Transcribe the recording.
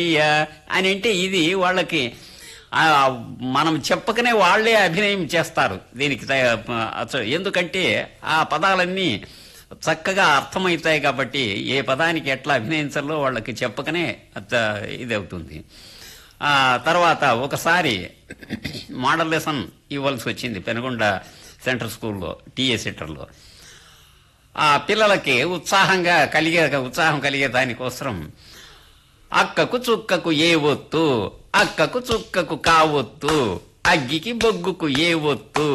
అని అంటే ఇది వాళ్ళకి ఆ, మనం చెప్పకనే వాళ్ళే అభినయం చేస్తారు దీనికి త- అసలు ఎందుకంటే ఆ పదాలన్నీ చక్కగా అర్థమవుతాయి కాబట్టి ఏ పదానికి ఎట్లా అభినయించాలో వాళ్ళకి చెప్పకనే అత- ఇది అవుతుంది ఆ తర్వాత ఒకసారి మోడల్ లెసన్ ఇవ్వాల్సి వచ్చింది పెనుగొండ సెంట్రల్ స్కూల్లో టీఏ సెంటర్లో ఆ పిల్లలకి ఉత్సాహంగా కలిగే ఉత్సాహం కలిగే దానికోసం అక్కకు చుక్కకు ఏ ఒత్తు అక్కకు చుక్కకు కావొత్తు అగ్గికి బొగ్గుకు ఏ ఒత్తు